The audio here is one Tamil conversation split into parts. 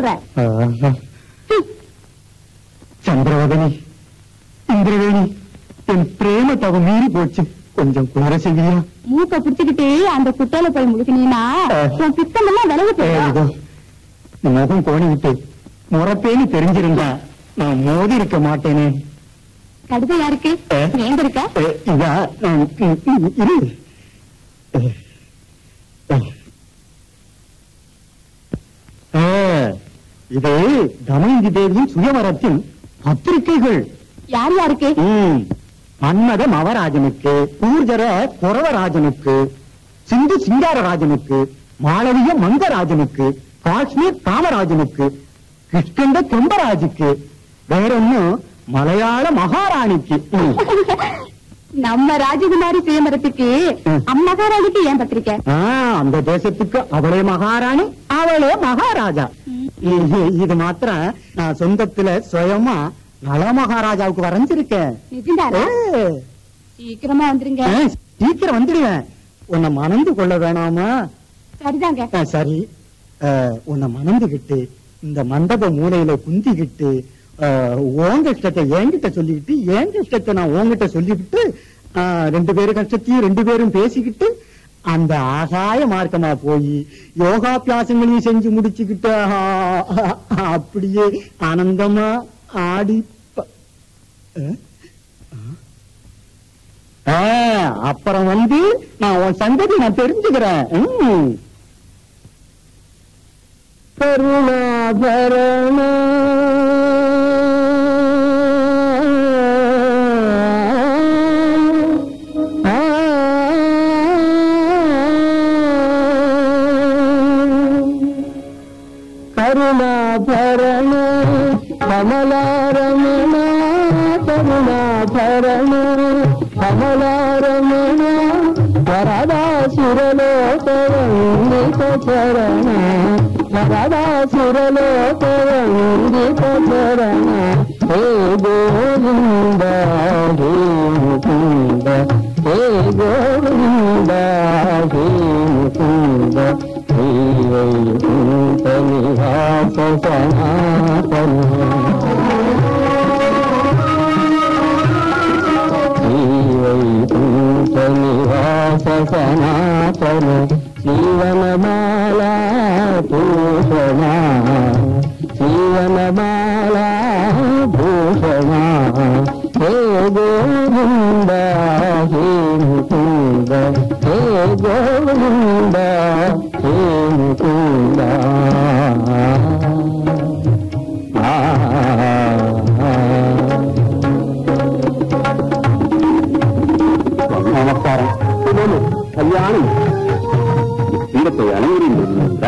சொல்றேன் சந்திரவதனி இந்திரவேணி என் பிரேம தவ மீறி போச்சு கொஞ்சம் குளிர செய்வியா மூக்க பிடிச்சுக்கிட்டு அந்த குட்டையில போய் முழுக்கினீங்கன்னா உன் பித்தம் எல்லாம் விலகி ஏ, இதோ, போயிடும் இந்த முகம் கோணி விட்டு முறப்பேன்னு தெரிஞ்சிருந்தா நான் மோதி இருக்க மாட்டேனே கடிதம் யாருக்கு ஆ. எங்க இருக்க ஏ, இதா நான் ம், ம், இரு ஏ, ஏ. ஆ, இது தமயந்தி தேவியின் சுயவரத்தின் பத்திரிகைகள் யார் யாருக்கு ம். மன்மத மவராஜனுக்கு ஊர்ஜர குறவராஜனுக்கு சிந்து சிங்காரராஜனுக்கு மாளவிய மங்கராஜனுக்கு காஷ்மீர் காமராஜனுக்கு கிருஷ்ணந்த கெம்பராஜுக்கு வேற ஒண்ணும் மலையாள மகாராணிக்கு ம். நம்ம ராஜகுமாரி சுயமரத்துக்கு ம். அம்மகாராணிக்கு ஏன் பத்திரிக்கை ஆ, அந்த தேசத்துக்கு அவளே மகாராணி அவளே மகாராஜா இ- இது மாத்திரம் நான் சொந்தத்துல சுயமா நல மகாராஜாவுக்கு வரைஞ்சிருக்கேன் நிஜம்தானா ஏ. சீக்கிரமா வந்துருங்க ஆ, சீக்கிரம் வந்துடுவேன் உன்னை மணந்து கொள்ள வேணாமா சரிதாங்க ஆ, சரி ஆ, உன்னை மணந்துகிட்டு இந்த மண்டப மூலையில குந்திக்கிட்டு ஆ, உன் கஷ்டத்தை என்கிட்ட சொல்லிக்கிட்டு என் கஷ்டத்தை நான் உன்கிட்ட சொல்லிவிட்டு ஆ, ரெண்டு பேரும் கஷ்டத்தையும் ரெண்டு பேரும் பேசிக்கிட்டு அந்த ஆகாய மார்க்கமா போய் யோகாபியாசங்களையும் செஞ்சு முடிச்சுக்கிட்டு ஆ, அப்படியே ஆனந்தமா ஆடி ப- ஆ? ஆ, அப்புறம் வந்து நான் உன் சங்கதி நான் தெரிஞ்சுக்கிறேன் ம். கருணாபரண ஆ. கருணாபரண கமலாரமண கருணாபரண கமலாரமண వరదాసురలోకవందిత చరణ వరదాసురలోకవందిత చరణ హే గోవింద హే ముకుంద హే గోవింద హే ముకుంద హే వైకుంఠ నివాస సనాతన శ్రీవైకుంఠ నివాస సనాతన జీవనమాలా భూషణ జీవనమాలా భూషణ హే గోవింద హే ముకుంద హే గోవింద హే ముకుంద நமஸ்காரம் கல்யாணம் பீடத்தை அலங்கரிந்த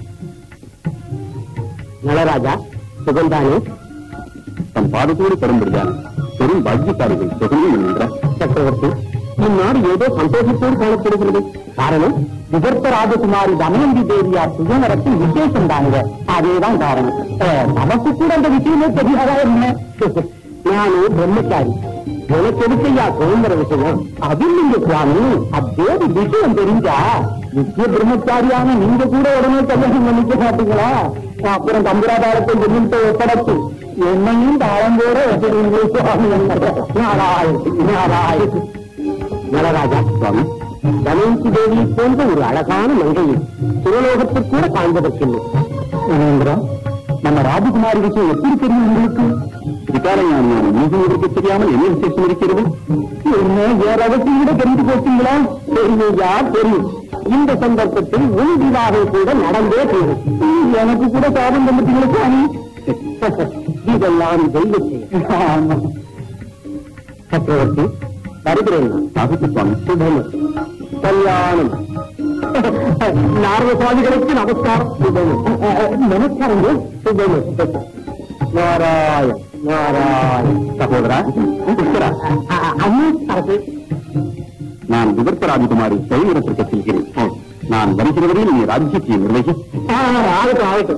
நலராஜா சுகந்தானே தம் பாதத்தோடு பெரும்படியான பெரும் பாக்கியக்காரிகள் சுகங்கள் என்கின்ற சக்கரவர்த்தி இந்நாடு ஏதோ சந்தோஷத்தோடு காணப்படுகிறது காரணம் விதர்த்த ராஜகுமாரி தமயந்தி தேவியார் சுயநரத்தின் விசேஷம் தானுங்க அதேதான் காரணம் அஹ், நமக்கு கூட அந்த விஷயமே தெரியாதா என்ன நானும் பிரம்மச்சாரி எனக்கு எதுக்கையா சுதந்திர விஷயம் அது இல்லைங்க சுவாமி அத்தேவி விஷயம் தெரிஞ்சா நித்திய பிரம்மச்சாரியான நீங்க கூட உடனே கல்யாணம் பண்ணிக்க மாட்டீங்களா அப்புறம் தம்புராதாரத்தை எண்ணிட்டு ஒப்படைச்சு என்னையும் தாளம்போட வச்சிருக்கீங்களே சுவாமி நாராயண் நாராயண் நலராஜா சுவாமி தமயந்தி தேவி போன்ற ஒரு அழகான மங்கையை சிவலோகத்தில் கூட காண்பதற்கில்லை மகேந்திரா நம்ம ராஜகுமாரி விஷயம் எப்படி தெரியும் உங்களுக்கு விகாரஞானியான நீங்க தெரியாமல் என்ன விசேஷம் இருக்கிறது என்ன வேற அவசியம் கூட தெரிந்து போச்சீங்களா தெரியுயா தெரியும் இந்த சந்தர்ப்பத்தில் உன் விவாகம் கூட நடந்தே தீரும் எனக்கு கூட சாதம் தந்துட்டீங்களா சுவாமி இதெல்லாம் தெய்வ செயல். சக்கரவர்த்தி வருகிறேன் சாகித்ய சுவாமி சுபம கல்யாணம் நாரத சுவாமிகளுக்கு நமஸ்காரம் சுபம நமஸ்காரம் சுபம நாராயண் நாராயண் சகோதரா புஷ்கரா அம்மா நான் விபர்த்த ராஜகுமாரி சைவரத்திற்கு செல்கிறேன் நான் வருகிறவரையில் நீ ராஜ்யத்தை நிர்வகி ஆகட்டும் ஆகட்டும்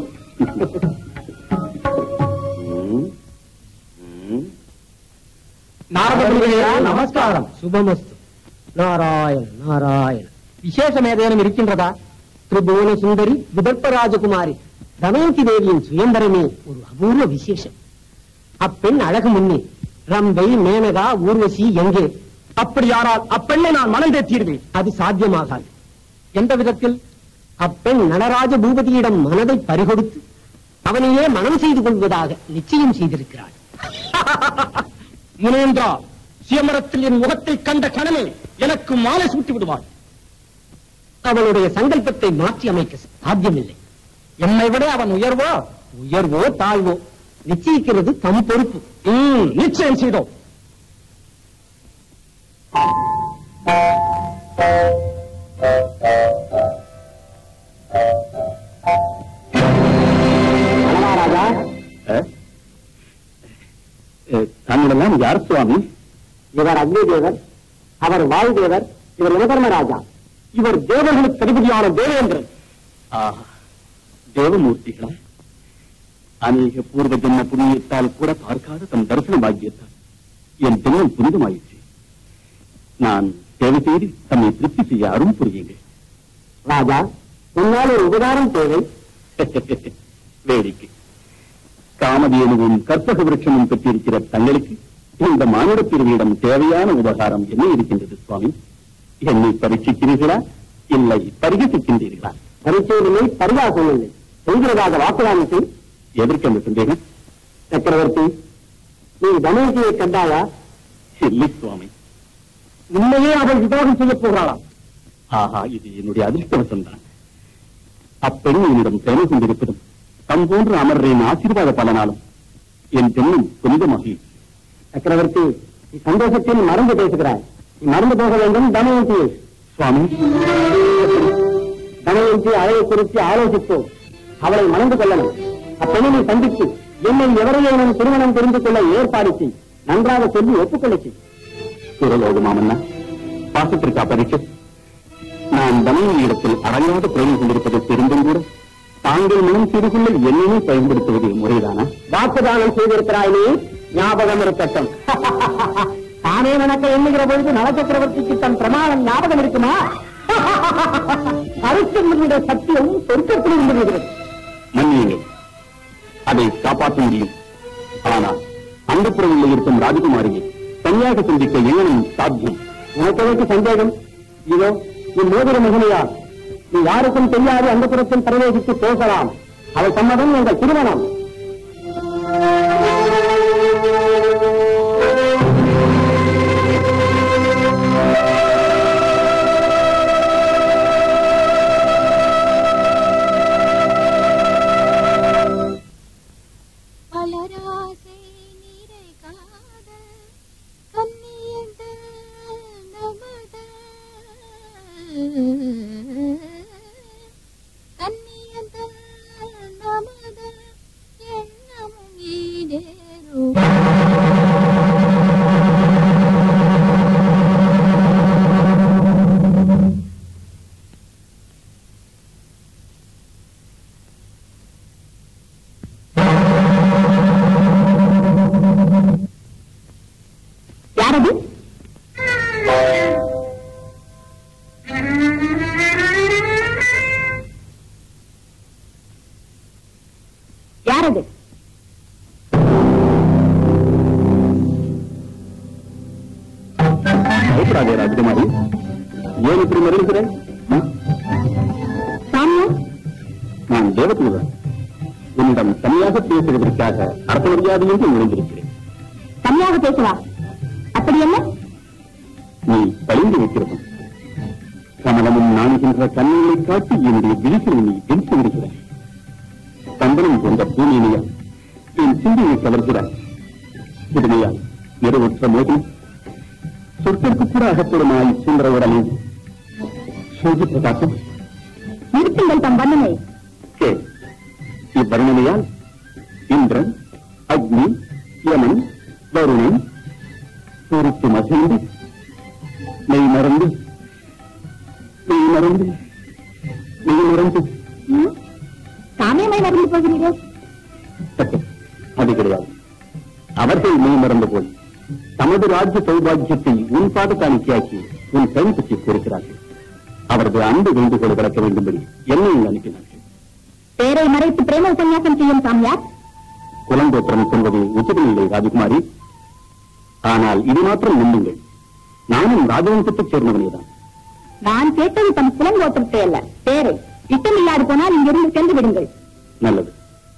நாரதமுனிகளா நமஸ்காரம் சுபமஸ்து நாராயண நாராயண விசேஷம் ஏதேனும் இருக்கின்றதா திரிபுவன சுந்தரி விதர்ப்ப ராஜகுமாரி தமயந்தி தேவியின் சுயம்பரமே ஒரு அபூர்வ விசேஷம் அப்பெண் அழகு முன்னே ரம்பை மேனகா ஊர்வசி எங்கே அப்படியானால் அப்பெண்ணை நான் மனம் தேற்றிடுவேன் அது சாத்தியமாகாது எந்த விதத்தில் அப்பெண் நடராஜ பூபதியிடம் மனதை பறிகொடுத்து அவனையே மனம் செய்து கொள்வதாக நிச்சயம் செய்திருக்கிறாள் முனேந்திரா சுயமரத்தில் என் முகத்தை கண்ட கணமே எனக்கு மாலை சூட்டி விடுவாள் அவளுடைய சங்கல்பத்தை மாற்றி அமைக்க சாத்தியமில்லை என்னை விட அவன் உயர்வோ உயர்வோ தாழ்வோ நிச்சயிக்கிறது தம் பொறுப்பு ம், நிச்சயம் செய்தோம் மகாராஜா தன்னிடலாம் யார் சுவாமி இவர் அக்னி தேவர் அவர் வாயுதேவர் இவர் யுவதர்மராஜா இவர் தேவர்களுக்கு அதிபதியான தேவேந்திரன் தேவமூர்த்திகளா அநேக பூர்வ ஜென்ம புண்ணியத்தால் கூட பார்க்காத தம் தரிசன பாக்கியத்தால் என் தினம் புனிதமாயிற்று நான் சேவை செய்து தம்மை திருப்தி செய்ய அரும் புரியுங்கள் ராஜா உன்னால் ஒரு உபகாரம் தேவை வேடிக்கை காமதேனுவும் கற்பக விருட்சமும் பெற்றிருக்கிற தங்களுக்கு இந்த மானுட பிரிவியிடம் தேவையான உபகாரம் என்ன இருக்கின்றது சுவாமி என்னை பரீட்சிக்கிறீர்களா இல்லை பரிகசிக்கின்றீர்களா பரிசோதனை பரிகாசம் இல்லை செய்கிறதாக வாக்குதானம் செய் எதற்கு அந்த சந்தேகம் சக்கரவர்த்தி நீ தமயந்தியை கண்டாயா இல்லை சுவாமி உண்மையே அவள் விவாகம் செய்யப் போகிறாளாம் ஆஹா இது என்னுடைய அதிர்ஷ்டவசம் தான் அப்பெண் என்னிடம் சேவை கொண்டிருப்பதும் தம் போன்ற அமர்ரின் ஆசீர்வாத பலனாலும் என் பெண்ணும் புனிதமாகி சக்கரவர்த்தி நீ சந்தோஷத்தில் மறந்து பேசுகிறாய் நீ மறந்து போக வேண்டும் தமயந்தி சுவாமி தமயந்தி அழகை குறித்து ஆலோசிப்போம் அவளை மணந்து கொள்ளணும் அப்பெண்ணை சந்தித்து என்னை எவரையேனும் திருமணம் தெரிந்து கொள்ள ஏற்பாடு செய் நன்றாக சொல்லி ஒப்புக்கொள்ள செய் சுரலோக மாமன்னா பாசத்திற்கா பரீட்சை நான் தமயனி இடத்தில் அடங்காத பிரேமம் கொண்டிருப்பதை தெரிந்தும் கூட தாங்கள் மனம் செய்து கொள்ள என்னையே பயன்படுத்துவது முறைதானா வாக்குதானம் செய்திருக்கிறாய் நீ ஞாபகம் இருக்கட்டும் தானே நடக்க எண்ணுகிற பொழுது நலச்சக்கரவர்த்திக்கு தன் பிரமாணம் ஞாபகம் இருக்குமா அரிச்சந்திரனுடைய சத்தியம் சொர்க்கத்தில் இருந்து வருகிறது மன்னியுங்கள் அதை காப்பாற்ற முடியும் ஆனால் அந்த புறவில் இருக்கும் ராஜகுமாரியை தனியாக சந்திக்க எங்கனும் சாத்தியம் உனக்கு எதற்கு சந்தேகம் இதோ நீ மோதிர மகிழையா நீ யாருக்கும் தெரியாது அந்த புறத்தில் பிரவேசித்து பேசலாம் அவள் சம்மதம் எங்கள் திருமணம் மலராசை நீரை காத கண்ணியந்த நமத கண்ணியந்த நமத எண்ணமும் ஈடேறும் யாரது யாரது பயப்படாதே ராஜகுமாரி ஏன் இப்படி மறுக்கிறாய் சாமியா நான் தேவதூதன் உன்னிடம் தனியாக பேசுவதற்காக அர்த்த மரியாதையின்றி நுழைந்திருக்கிறேன் தனியாக பேசவா அப்படி என்ன நீ பழிந்து வைக்கிறதும் கமலமும் நாணுகின்ற கண்ணங்களை காட்டி என்னுடைய விழிகளை நீ வெடித்து விடுகிறாய் சந்தனம் போன்ற பூமியினையால் என் சிந்தையை கவர்கிறாய் புதுமையால் நிறைவுற்ற மோதி சொற்களுக்கு கூட அகப்படுமாய் சுந்தர உடனே சோதி பிரகாசம் நிறுத்துங்கள் தம் வண்ணனை கே இவ்வர்ணனையால் இந்திரன் அக்னி யமன் வருணன் பொறுத்து மகிழ்ந்து மெய் மறந்து மெய் மறந்து மெய் மறந்து ம்? சாமியமை மறந்து போகிறீரோ அது கிடையாது அவர்கள் மெய் மறந்து போய் தமது ராஜ்ய சௌபாகியத்தை உன் பாத காணிக்கையாக்கி உன் கை பற்றி கூறுகிறார்கள் அவரது அன்பு வேண்டுகோள் விளக்க வேண்டும்படி என்னை இங்கு அனுப்பினார்கள் பேரை மறைத்து பிரேம உபன்யாசம் செய்யும் சாமியார் குலங்கோத்திரம் சொல்வது உச்சிதமில்லை ராஜகுமாரி ஆனால் இது மாத்திரம் நம்புங்கள் நானும் ராஜவம்சத்தைச் சேர்ந்தவனேதான் நான் கேட்டது தம் குலங்கோத்திரத்தை அல்ல பேரை இஷ்டமில்லாது போனால் இங்கிருந்து சென்று விடுங்கள் நல்லது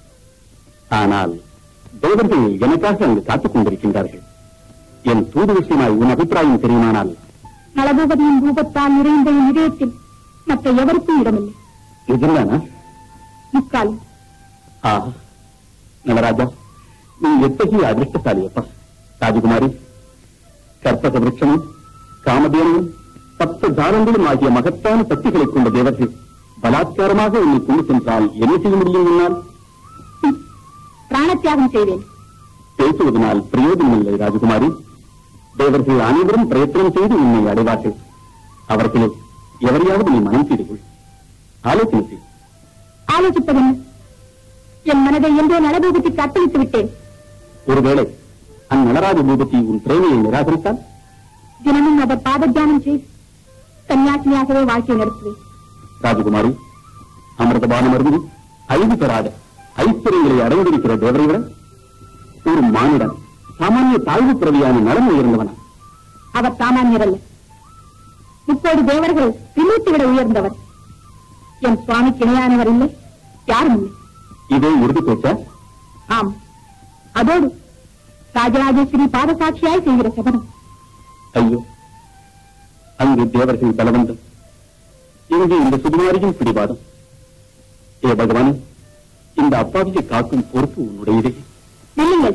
ஆனால் தேவர்கள் எனக்காக அங்கு காத்துக் கொண்டிருக்கின்றார்கள் என் தூது விஷயமாய் உன் அபிப்பிராயம் தெரியுமானால் நலபூபதியின் ரூபத்தால் நிறைந்த என் இதயத்தில் மற்ற எவருக்கும் இடமில்லை நிஜம்தானா முக்காலும் ஆஹா நலராஜா நீ எத்தகைய அதிர்ஷ்டசாலி அப்பா ராஜகுமாரி கற்பக விருட்சமும் காமதேனும் பத்து தாரங்களும் ஆகிய மகத்தான சக்திகளைக் கொண்ட தேவர்கள் பலாத்காரமாக உன்னை கொண்டு சென்றால் என்ன செய்ய முடியும் என்னால் பிராணத்தியாகம் செய்வேன் பேசுவதனால் பிரயோஜனமில்லை ராஜகுமாரி தேவர்கள் அனைவரும் பிரயத்தனம் செய்து உன்னை அடைவார்கள் அவர்களில் எவரையாவது நீ மனம் செய்து கொள் ஆலோசனை செய் ஆலோசிப்பதென்ன என் மனதை என்றோ நலபூபத்திற்கு அர்ப்பணித்து விட்டேன் ஒருவேளை அந்நலராஜ பூபதி உன் பிரேமையை நிராகரித்தால் தினமும் அவர் பாத தியானம் செய்து சன்னியாசினியாகவே வாழ்க்கை நடத்துவேன் ராஜகுமாரி அமிர்தபானம் அருந்தி அழிவு பெறாத ஐஸ்வர்யங்களை அடைந்திருக்கிற தேவரை விட ஒரு மானிடன் சாமானிய தாழ்வு பிறவியான நலம் உயர்ந்தவனா அவர் சாமானியர் அல்ல முப்போது தேவர்கள் விமூர்த்தி விட உயர்ந்தவர் என் சுவாமிக்கு இணையானவர் இல்லை யாரும் இல்லை இதே உறுதி பேச்ச ஆம் அதோடு ராஜராஜேஸ்வரி பாதசாட்சியாய் செய்கிற சபதம் ஐயோ அங்கு தேவர்கள் பலவந்தம் இங்கு இந்த சுகுமாரியின் பிடிவாதம் ஏ பகவானே இந்த அப்பாவியை காக்கும் பொறுப்பு உன்னுடையதே நில்லுங்கள்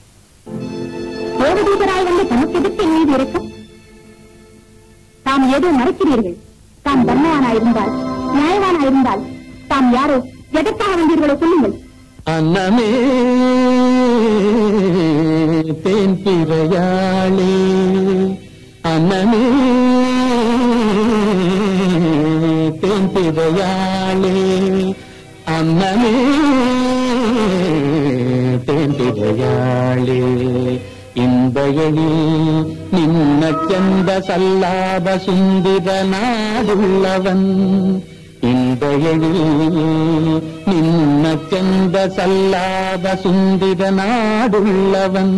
தேவதூதராய் வந்து தமக்கு எதிர்த்து என் மீது இருக்கும் தாம் ஏதோ மறைக்கிறீர்கள் தாம் தர்மவானாயிருந்தால் நியாயவானாயிருந்தால் தாம் யாரோ எதற்காக வந்தீர்களோ சொல்லுங்கள் அன்னமே தேன் பிறையாளே அன்னமே தேன் பிறையாளே அன்னமே தேன் பிறையாளே இன்பயழி நின்ன ಚಂದ ಸಲ್ಲಾಭ ಸುಂದಿರ ನಾಡುಳ್ಳವನ್ இன்பயழி நின்ன ಚಂದ ಸಲ್ಲಾಭ சுந்திர நாடுள்ளவன்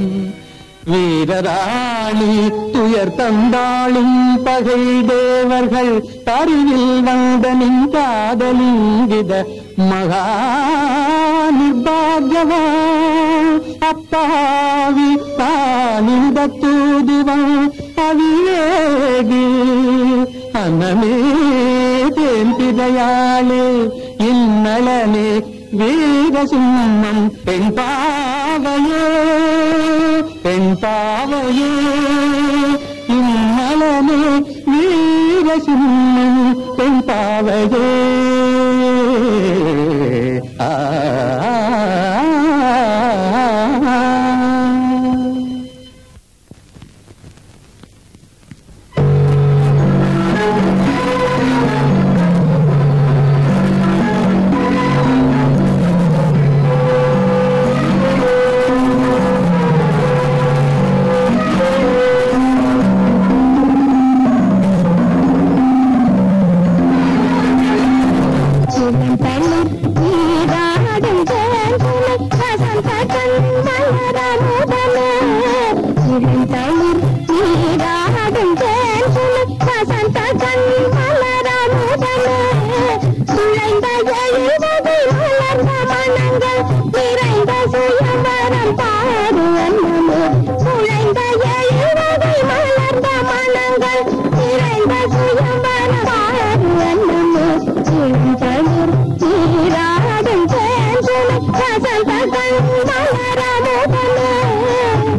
வீரராணி துயர் தந்தாளும் பகை தேவர்கள் பரிவில் வந்த நின் காதலிங்கித மகா நிர்பாகியவா அப்பாவி தானிந்த தூதுவன் அவிவேகி அன்னமே தேம்பிதையாளே இந்நலனே வீரசிம்மம் பெண் பாவையே பெண் பாவையே இந்நலனே வீரசிம்மம் பெண் பாவையே ஆ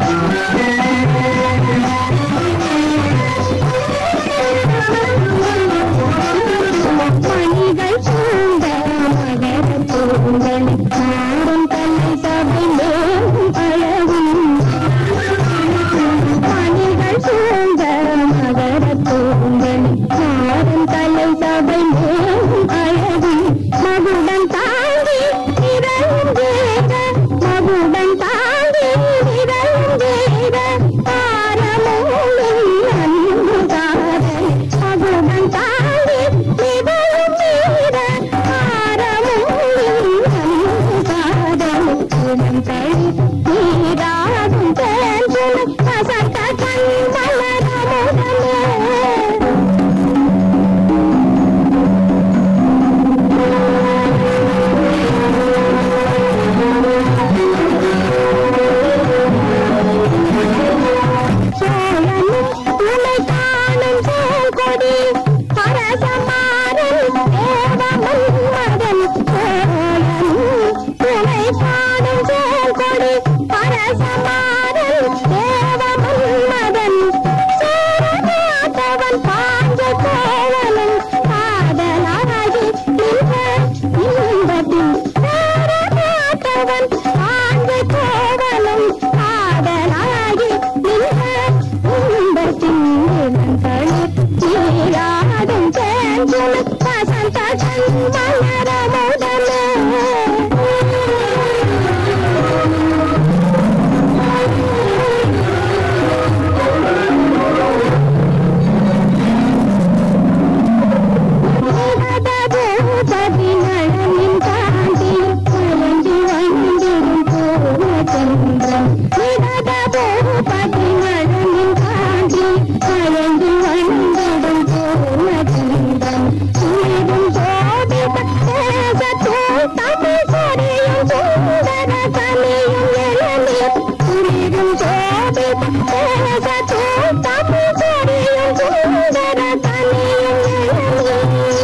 மலரமுதனே செஞ்சுன வசந்த கண்மலரமுதமே சோழனும் உன்னை காணும் சேல்கொடி பரசமாறன் தேவமன் மகன் சோழனும் உன்னை காணும் சேல்கொடி பரசமாறன் தேவமன் மகன் சேரநாதவன் பாஞ்ச கோவலன் காதலாகி நின்ற இன்பத்தின் சேரநாதவன் பாஞ்ச கோவலன் காதலாகி நின்ற இன்பத்தின் இளந்தளிர் நீராடும் சேஞ்சுன வசந்த கண்மலரமுதமே பூபதி நழனின் தாண்டி குழந்தி வந்திடும் பூர்ணச்சந்திரன் நிகத பூபதி நழனின் தாண்டி குழந்தி வந்திடும் பூர்ணச்சந்திரன் சுழிடும் ஜோதி தேசத்தில் தமிழ் சொரியும் சுந்தர கலியும் எழனி சுழிடும் ஜோதி தேசத்தில் தமிழ் சொரியும் சுந்தர கலியும் எழனி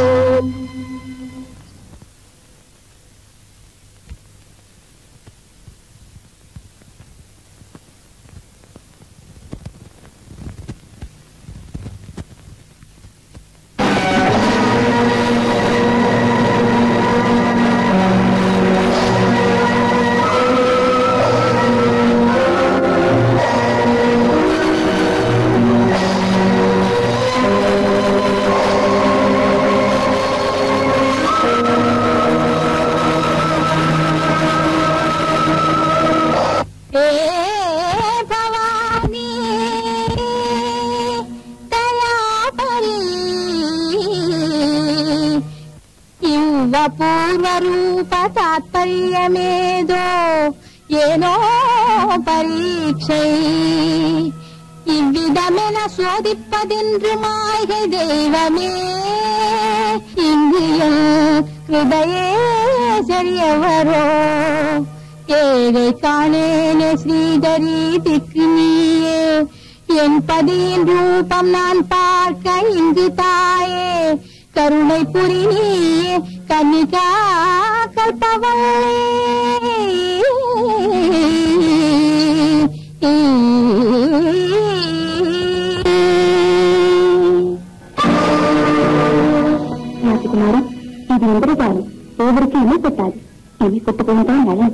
हे भवानी दयापरी ఇవ్వ పూర్వరూప తాత్పర్యమేదో ఏనో పరీక్షை இவ்விதமென சோதிப்பதென்று மாய்கை தெய்வமே இங்கு என் ஹிருதயே சரியவரோ ஏழை காணேனே ஸ்ரீதரி திக்கு நீயே என் பதியின் ரூபம் நான் பார்க்க இங்கு தாயே கருணை புரி நீயே கன்னிகா கல்பவல்லே ராஜகுமாரி இது இந்திரஜாலம் ஒவ்வொருக்கு இணை கொட்டாது இணை கொட்டு போனதான் நலன்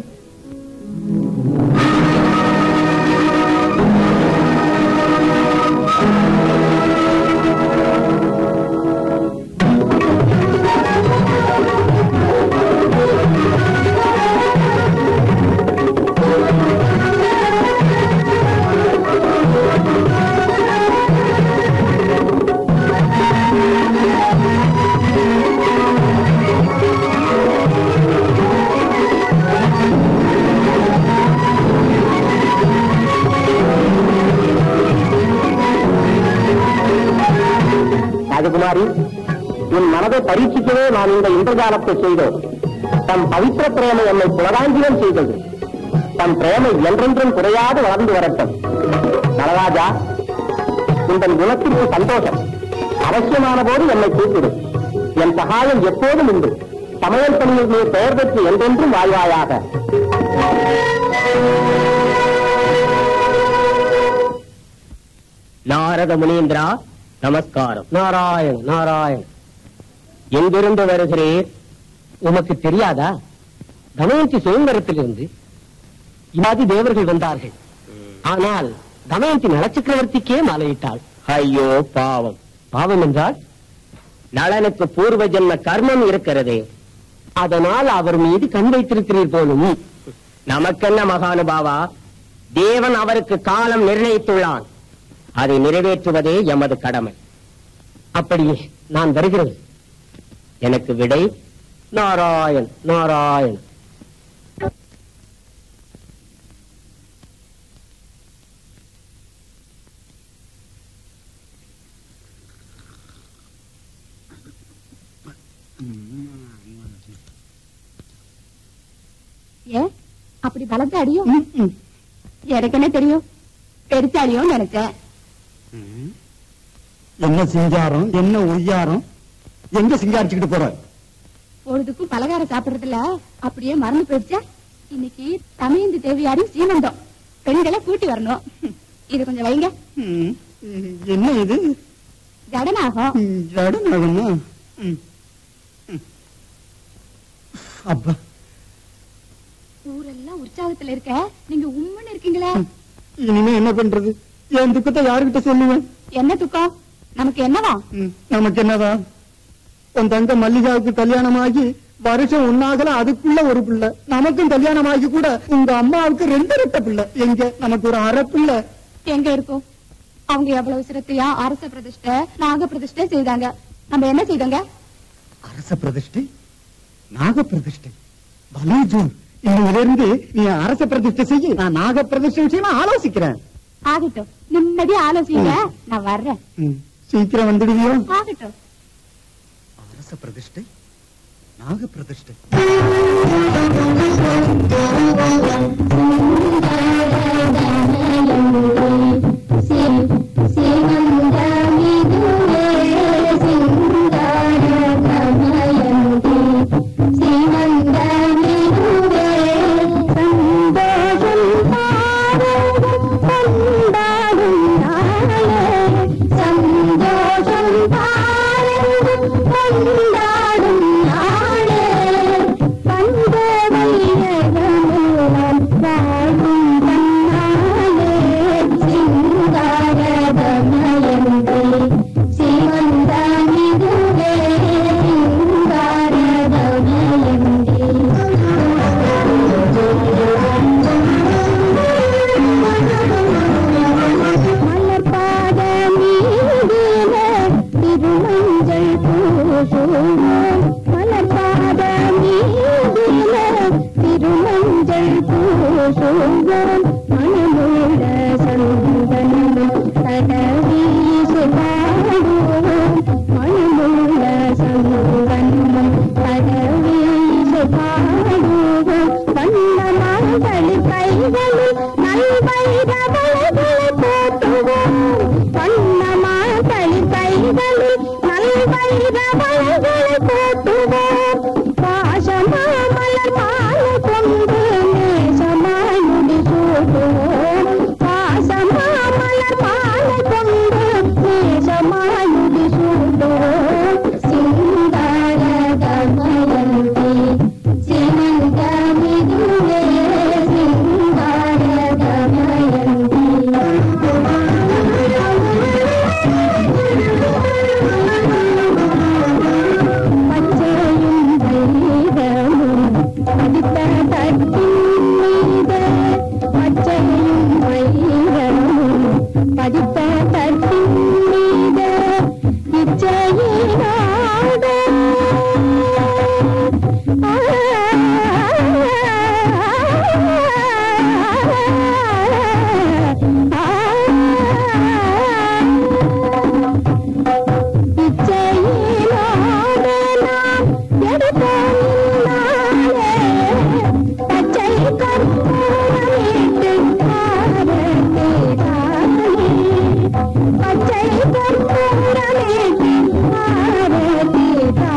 ராஜகுமாரி உன் மனதை பரீட்சிக்கவே நான் இந்த இந்திரஜாலத்தை செய்தோம் தம் பவித்திர பிரேமை என்னை புலகாங்கிலம் செய்தது தம் பிரேமை என்றென்றும் குறையாது வளர்ந்து வரட்டும் நலராஜா உங்கள் குணத்திற்கு சந்தோஷம் அவசியமான போது என்னை கூப்பிடு என் சகாயம் எப்போதும் உண்டு சமையல் பணியில் நீ பெயர் பெற்று என்றென்றும் வாழ்வாயாக நாரத முனீந்திரா நமஸ்காரம் நாராயண் நாராயண் எங்கிருந்து வருகிறீர் உமக்கு தெரியாதா தமயந்தி சுதந்திரத்திலிருந்து இமாதி தேவர்கள் வந்தார்கள் ஆனால் தமயந்தி நலச்சக்கரவர்த்திக்கே மாலையிட்டாள் ஐயோ பாவம் பாவம் என்றால் நளனுக்கு பூர்வ ஜென்ம கர்மம் இருக்கிறதே அதனால் அவர் மீது கண் வைத்திருக்கிறீர் போலும் நமக்கென்ன மகானுபாவா தேவன் அவருக்கு காலம் நிர்ணயித்துள்ளான் அதை நிறைவேற்றுவதே எமது கடமை அப்படியே நான் வருகிறேன் எனக்கு விடை நாராயண் நாராயண் ஏன் அப்படி பலத்த அடியும் எனக்கு என்ன தெரியும் பெருசாலியும் நினைச்சேன் என்ன சிங்காரம் என்ன ஒய்யாரம் எங்க சிங்காரிச்சுக்கிட்டு போற பொழுதுக்கும் பலகாரம் சாப்பிடுறதுல அப்படியே மறந்து போயிடுச்சா இன்னைக்கு தமையந்தி தேவியாரின் சீமந்தம் பெண்களை கூட்டி வரணும் இது கொஞ்சம் வைங்க ம், என்ன இது ஜடனாகும் ம், ஜடனாகுமா ம், ம். அப்பா ஊரெல்லாம் உற்சாகத்துல இருக்க நீங்க உம்முன்னு இருக்கீங்களே இனிமே என்ன பண்றது என் துக்கத்தை யாருகிட்ட சொல்லுவேன் என்ன துக்கம் நமக்கு என்னவா ம், நமக்கு என்னதான் உன் தங்க மல்லிகாவுக்கு கல்யாணம் ஆகி வருஷம் ஒன்னாகல அதுக்குள்ள ஒரு பிள்ளை நமக்கும் கல்யாணம் ஆகி கூட உங்க அம்மாவுக்கு ரெண்டு ரெட்ட பிள்ளை எங்க நமக்கு ஒரு அரை பிள்ளை எங்க இருக்கும் அவங்க எவ்வளவு சிரத்தையா அரச பிரதிஷ்டை நாக பிரதிஷ்டை செய்தாங்க நம்ம என்ன செய்தோங்க அரச பிரதிஷ்டை நாக பிரதிஷ்டை பலே ஜோர் இன்னிலிருந்து நீ அரச பிரதிஷ்டை செய்ய நான் நாக பிரதிஷ்டை விஷயமா ஆலோசிக்கிறேன் ஆகட்டும் நிம்மதியா ஆலோசிங்க நான் வர்றேன் ம், சீக்கிரம் வந்துடுவியோ ஆகட்டும் அரச பிரதிஷ்டை நாக பிரதிஷ்டை சந்தோஷம் பாருங்கள் கொண்டாடும் நாளே பந்த வைரகமெல்லாம் வாழும் தன்னாலே சிங்காரதமயந்தே சிவந்தானிதுவே சிங்காரதமயந்தே மலர்பாத மீதில திருமஞ்சள் பூசுவோம் மலர்பாத மீதில திருமஞ்சள் பூசுவோம் மனமுள்ள சந்தனம் கடவீசு பாடுவோம் மனமுள்ள சந்தனம் கடவீசு பாடுவோம் வண்ணமாங்கள் கைகளில் நல்வைரவளைகளை போட்டுவோம் வண்ணமாங்கள் கைகளில் நல்வைரவளைகளை போட்டுவோம் பாசமா மலர் மாலை கொண்டு நேசமாய் முடி சூடுவோம் பாசமா மலர் மாலை கொண்டு நேசமாய் முடி சூடுவோம் சிங்கார தமயந்தி சிவந்தமிதுவே சிங்கார பச்சையும் வைரமும் படித்த தட்டின் மீது பச்சையும் வைரமும் படித்த தட்டின் மீது இச்சையினாடு இச்சையினோடு நாம் எடுத்தோம்னாலே பச்சை கற்பூரமிட்டு ஆரத்தி தானே பச்சை கற்பூரமிட்டு ஆரத்தி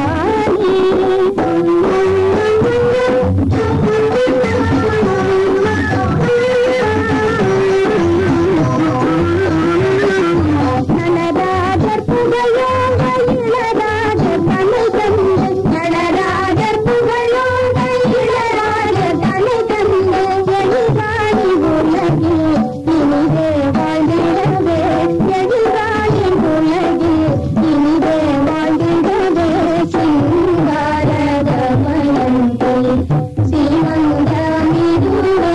நனராஜர் புகழோங்க இளராஜர் தமிழ் தந்து நனராஜர் புகழோங்க இளராஜர் தமிழ் தந்து எழில்வாணி உலகில் இனிதே வாழ்ந்திடவே எழில்வாணி உலகில் இனிதே வாழ்ந்திடவே சிங்காரதமயந்தே சிவந்தமிதுவே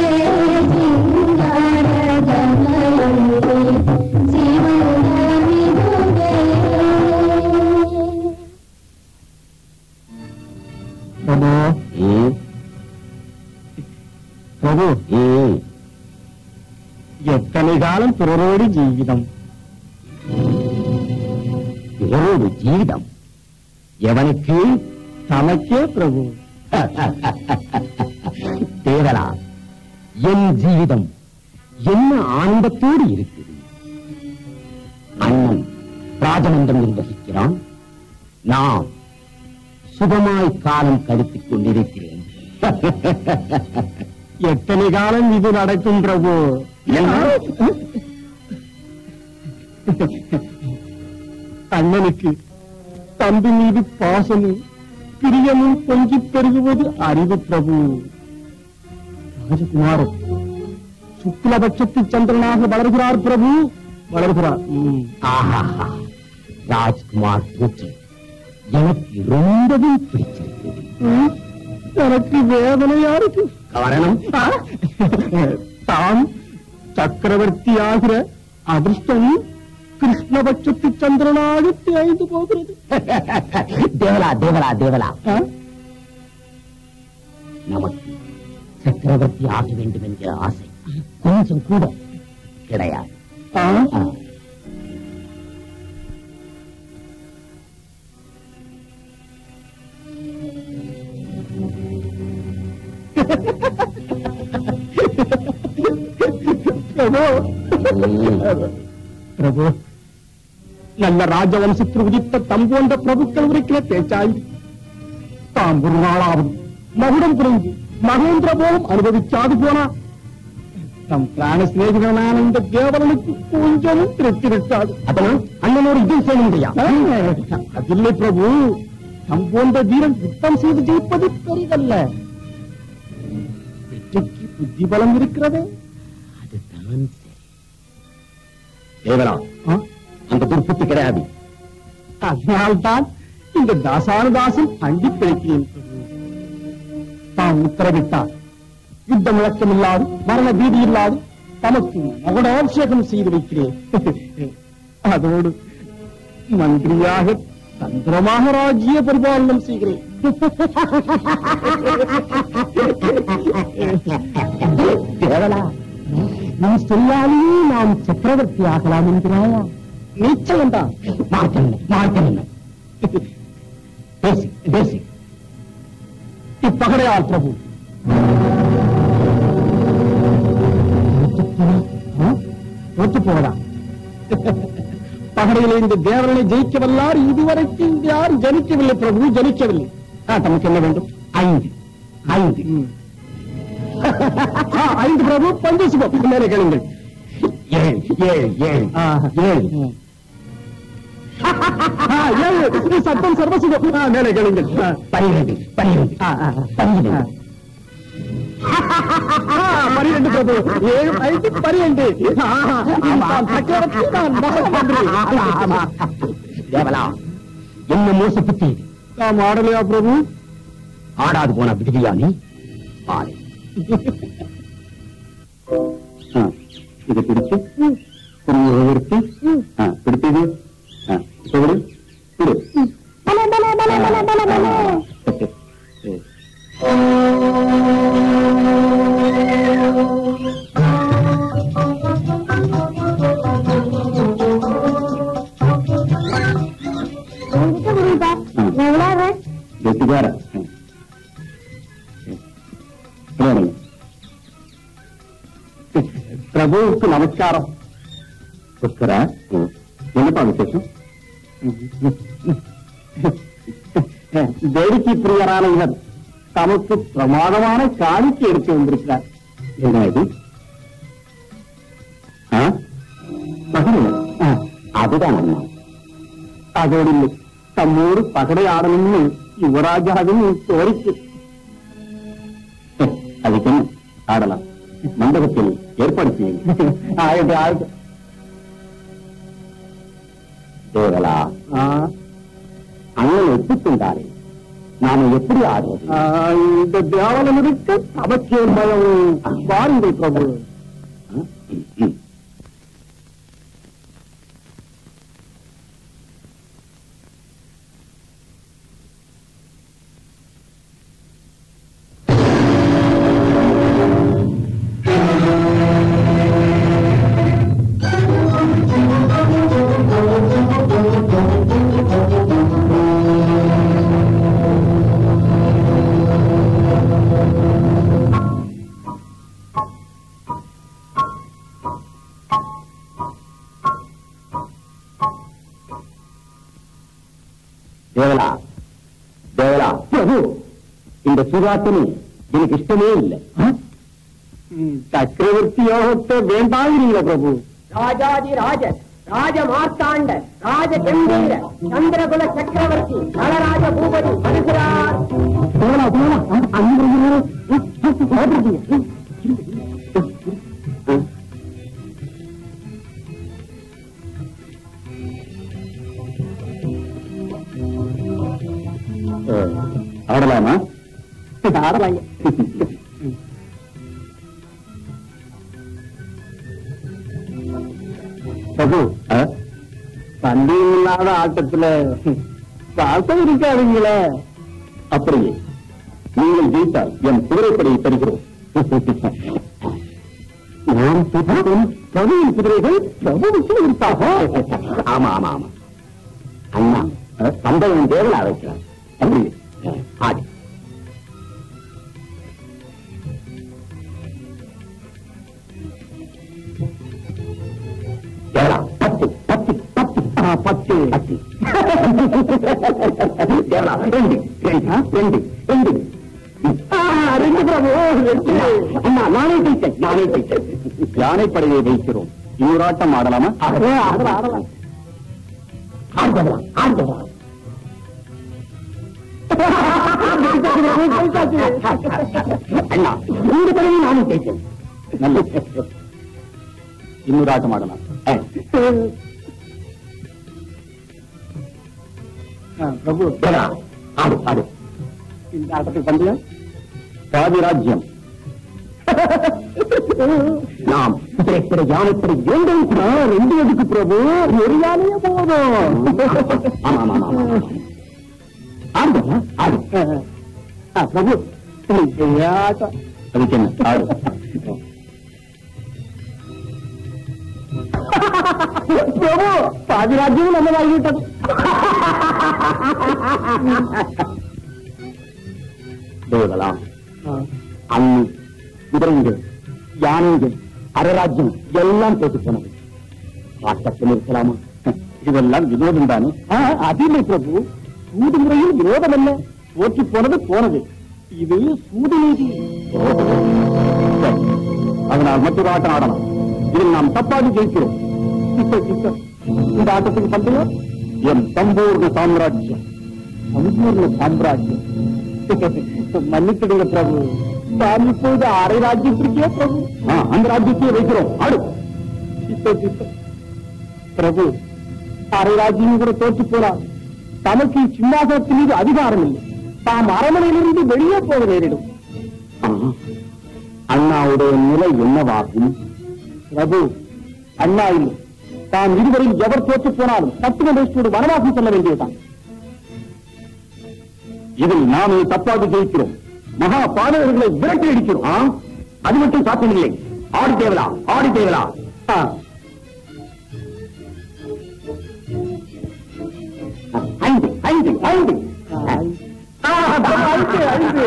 சிங்காரதமயந்தே பிரபு பிரபு எத்தனை காலம் பிறரோடு ஜீவிதம் பிறரோடு ஜீவிதம் எவனுக்கு தமக்கே பிரபு தேவலா என் ஜீவிதம் என்ன ஆனந்தத்தோடு இருக்குது அண்ணன் ராஜமந்திரம் நிர்வகிக்கிறான் நான் சுகமாய் காலம் கழித்துக் கொண்டிருக்கிறேன் எத்தனை காலம் இது நடக்கும் பிரபு என்ன? அண்ணனுக்கு தம்பி மீது பாசமும் பிரியமும் பொங்கி பெருகுவது அறிவு பிரபு ராஜகுமாரன் சுக்லபட்சத்து சந்திரனாக வளர்கிறார் பிரபு வளர்கிறார் ம். ஆஹாஹா ராஜ்குமார் போற்றி எனக்கு ரொம்பவும் பிடிச்சிருக்கு ம். எனக்கு வேதனையா இருக்கு காரணம் தாம் சக்கரவர்த்தி ஆகிற அதிர்ஷ்டம் கிருஷ்ணபட்சத்து சந்திரனாக தேய்ந்து போகிறது தேவலா தேவலா தேவலா ஆ? நமக்கு சக்கரவர்த்தி ஆக வேண்டும் என்கிற ஆசை கொஞ்சம் கூட கிடையாது ஆ? ஆ. பிரபு ம். பிரபு நல்ல ராஜவம்சத்தில் உதித்த தம் போன்ற பிரபுக்கள் உரைக்கிற பேச்சாய் தாம் ஒரு நாளாவது மகுடம் புரிந்து மகேந்திர போலும் அனுபவிக்காது போனா தம் பிராண சிநேகிதனான இந்த தேவலனுக்கு கொஞ்சமும் திருப்தி இருக்காது அதனால் அண்ணனோடு இது செய்ய அதில்லை பிரபு தம் போன்ற வீரன் யுத்தம் செய்து ஜெயிப்பது பெரிதல்ல வெற்றிக்கு புத்தி பலம் இருக்கிறதே அதுதான் சரி தேவலா ஆ? அந்த துர்ப்புத்தி கிடையாது அதனால்தான் இந்த தாசானுதாசன் அண்டி கிடைக்கிறேன் பிரபு. தாம் உத்தரவிட்டார் யுத்த முழக்கம் இல்லாது மரண பீதி இல்லாது தமக்கு மகுடாபிஷேகம் செய்து வைக்கிறேன் அதோடு மந்திரியாக தந்திரமாக ராஜ்ய பரிபாலனம் செய்கிறேன் தேவலா நீ சொல்லாலேயே நாம் சக்கரவர்த்தி ஆகலாம் என்கிறாயா நிச்சயம் தான் மாற்றம் இல்லை, மாற்றம் இல்லை. பேசி பேசி இப்பகடையார் பிரபு ஒத்து போடா பகடையில இந்த தேவரனை ஜெயிக்க வல்லார் இதுவரைக்கும் யாரும் ஜனிக்கவில்லை பிரபு ஜனிக்கவில்லை ஆ, தமக்கு என்ன வேண்டும் ஐந்து ஐந்து ஆ, ஐந்து பிரபு பஞ்சு சுபம் மேலே கேளுங்கள் ஏழு ஏழு ஏழு ஆ, ஏழு ஆ, ஏழு இது சத்தம் சர்வசுபம் ஆ, மேலே கேளுங்கள் ஆ. பனிரெண்டு பனிரெண்டு ஆ, ஆ, ஆ. பனிரெண்டு ஆ, பனிரெண்டு பிரபு ஏழு ஐந்து பனிரெண்டு ஆஹா, நான் சக்கரவர்த்தி நான் மகாமந்திரி. ஆமா, ஆமா. தேவலா என்ன மோச புத்தி இது? நாம் ஆடலையா பிரபு ஆடாது போன விடுதியா நீ ஆடு இது பிடிச்சு புரிய எடுத்து பிடிச்சது இப்ப விடு விடு பல பல பல பல பல பல என்கிட்ட முடியுதா நான் விளையாடுறேன் கெட்டிக்கார பிரபுவுக்கு நமஸ்காரம் புஷ்கர என்னப்பா விசேஷம் வேடிக்கை பிரியரான இவர் தமக்கு பிரமாதமான காணிக்கை எடுத்து வந்திருக்கிறார் என்ன இது ஆ? பகடை. ஆ, அதுதான் அண்ணா அதோடு இல்லை தம்மோடு பகடை ஆடணும்னு யுவராஜாவின் கோரிக்கை ஹே, அதுக்கு என்ன ஆடலாம் மண்டபத்தில் ஏற்பாடு செய்யுங்க ஆயிட்டு ஆயிட்டு தேவலா அண்ணன் ஒப்புக்கொண்டாரே நாம எப்படி ஆடுவது இந்த தேவலம் இருக்க தமக்கே பயம் வாருங்கள் பிரபு ம், ம். தேவலா தேவலா பிரபு இந்த சூதாட்டமே எனக்கு இஷ்டமே இல்லை சக்கரவர்த்தி யோகத்தை வேண்டாங்கிறீங்களா பிரபு ராஜாதி ராஜன் ராஜ மார்த்தாண்ட ராஜ கம்பீர சந்திரகுல சக்கரவர்த்தி நலராஜ பூபதி வருகிறார் தேவலா தேவலா அங்க ஆடலாமா ஆடலாங்க பிரபு சண்டையும் இல்லாத ஆட்டத்துல பாசம் இருக்காதுங்களே அப்படியே நீங்கள் ஜெயித்தால் என் குதிரைப்படையை தருகிறோம் நான் சுத்தம் பிரபுவின் குதிரைகள் பிரபுவுக்கு இருப்பாக ஆமா ஆமா ஆமா அண்ணா சம்பளம் தேவலா வைக்கிறார் அப்படியே ஆடி தேவலா பத்து பத்து பத்து ஆ, பத்து பத்து தேவலா ரெண்டு ரெண்டு ஆ, ரெண்டு ரெண்டு ஆ, ரெண்டு பிரபு ரெண்டு அண்ணா நானே ஜெயித்தேன் நானே ஜெயித்தேன் யானைப்படையை வைக்கிறோம் இன்னொரு ஆட்டம் ஆடலாமா ஆடலாம் ஆடலாம் ஆடலாம் ஆடலாம் அண்ணா இந்த படையை நானும் ஜெயித்தேன் நல்ல இன்னொரு ஆட்டம் ஆடலாம் பிரபு ஆடு ஆடு இந்த ஆட்டத்துக்கு பந்தயம் பாதி ராஜ்யம் நாம் குதிரைப்படை யானைப்படை வேண்டும் கூட ரெண்டு எதுக்கு பிரபு ஒரு யானையே போதும் ஆமா ஆமா ஆமா ஆடு ஆடு ஆ, பிரபு இந்த ஆட்டம் அதுக்கு என்ன ஆடு பிரபு பாதி ராஜ்யமும் நம்ம வாங்கிவிட்டது தேவலாம் அண்ணி குதிரைங்கள் யானைகள் அரராஜ்யம் எல்லாம் போட்டு போனது ஆட்டத்தில் இருக்கலாமா இதெல்லாம் வினோதம் தானே அதில்லை பிரபு சூது முறையில் விரோதம் அல்ல போற்றி போனது போனது இது சூது நீதி சரி, அதனால் மற்றொரு ஆட்டம் ஆடலாம் இதில் நாம் தப்பாக ஜெயிக்கிறோம் இப்ப, இப்ப, இந்த ஆட்டத்துக்கு பந்தயம் என் சம்பூர்ண சாம்ராஜ்யம் சம்பூர்ண சாம்ராஜ்யம் மன்னிச்சிடுங்க பிரபு நான் இப்போது அரை ராஜ்யத்திற்கே பிரபு அந்த ராஜ்யத்தையே வைக்கிறோம் ஆடு இப்ப, இப்ப. பிரபு அரை ராஜ்யம் கூட தோற்று போலாம் தமக்கு சிம்மாசனத்தின் மீது அதிகாரம் இல்லை தாம் அரண்மனையிலிருந்து வெளியே போக நேரிடும் அண்ணாவுடைய நிலை என்னவாகும் பிரபு அண்ணா இல்லை தாம் இருவரில் எவர் தோற்று போனாலும் சத்துவதேஷோடு வனவாசம் செல்ல வேண்டியதுதான் இதில் நாமே தப்பாக ஜெயிக்கிறோம் மகா பாடகர்களை விரட்டி அடிக்கிறோம் ஆ? அது மட்டும் சாத்தியமில்லை ஆடி தேவலா ஆடி தேவலா ஆ. ஐந்து ஐந்து ஐந்து ஆ, ஐந்து ஐந்து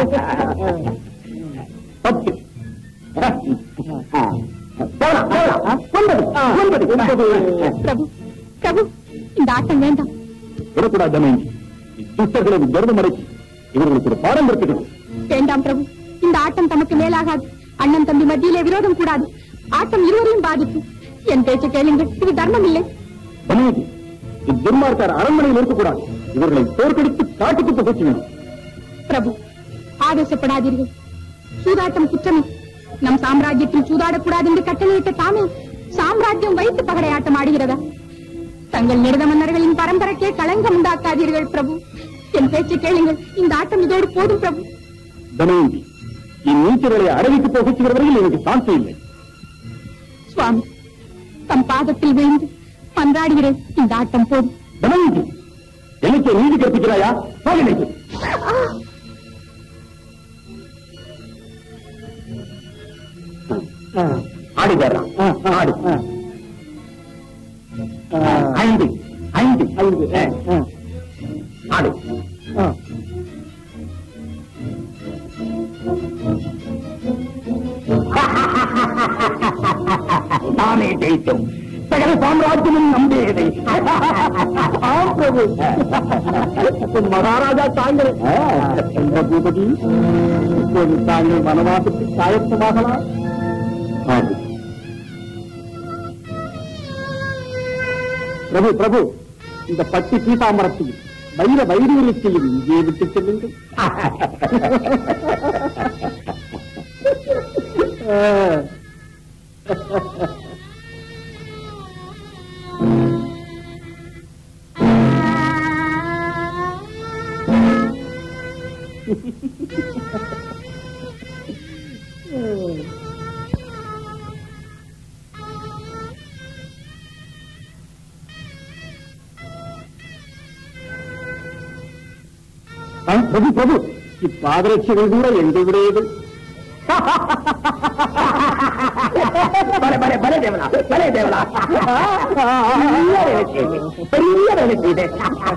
பத்து ஆ. போலாம், போலாம். ஒன்பது ஒன்பது ஒன்பது பிரபு பிரபு இந்த ஆட்டம் வேண்டாம் விடக்கூடாது தமயந்தி துஷ்டர்களின் கர்வம் அடக்கி இவர்களுக்கு ஒரு பாடம் கற்பிக்கணும் வேண்டாம் பிரபு இந்த ஆட்டம் தமக்கு மேலாகாது அண்ணன் தம்பி மத்தியிலே விரோதம் கூடாது ஆட்டம் இருவரையும் பாதிக்கும் என் பேச்சை கேளுங்கள் இது தர்மம் இல்லை தமயந்தி இத்துன்மார்க்கார் அரண்மனையில் இருக்கக்கூடாது இவர்களை தோற்கடித்து காட்டுக்கு புகச்ச வேண்டும் பிரபு ஆவேசப்படாதீர்கள் சூதாட்டம் குற்றமே நம் சாம்ராஜ்யத்தில் சூதாடக்கூடாது என்று கட்டளையிட்ட தாமே சாம்ராஜ்யம் வைத்து பகடையாட்டம் ஆடுகிறதா தங்கள் நிறுத மன்னர்களின் பரம்பரைக்கே களங்கம் உண்டாக்காதீர்கள் பிரபு என் பேச்சை கேளுங்கள் இந்த ஆட்டம் இதோடு போதும் பிரபு தமயந்தி இந்நீச்சர்களை அடவிக்கு புகச்சுகிற வரையில் எனக்கு சாந்தி இல்லை சுவாமி தம் பாதத்தில் விழுந்து மன்றாடுகிறேன் இந்த ஆட்டம் போதும் தமயந்தி எனக்கு நீதி கற்பிக்கிறாயா போக நினைத்து ஆடி தர்றான் ஆடு ஐந்து ஐந்து ஐந்து ஆடு நாமே ஜெயித்தோம் சகல சாம்ராஜ்யமும் நம்பியதை ஆம் பிரபு உன் மகாராஜா தாங்கள் என்ற பூபதி இப்போது தாங்கள் வனவாசத்துக்கு காயத்தமாகலாம் ஆகும் பிரபு பிரபு இந்த பட்டி பீதாமரத்தையும் வைர வைரூரியத்தையும் இங்கே விட்டு செல்லுங்கள் ஆ, பிரபு பிரபு இப்பாதரட்சிகள் கூட எங்களுடையது பலே பலே பலே தேவலா பலே தேவலா பெரிய வேலை செய்து பெரிய வேலை செய்து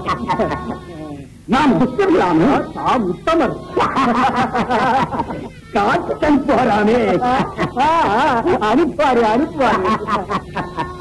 நாம் துஷ்டர்களான தாம் உத்தமர் காட்டன் போறாமே அனுப்பாரு அனுப்பாரு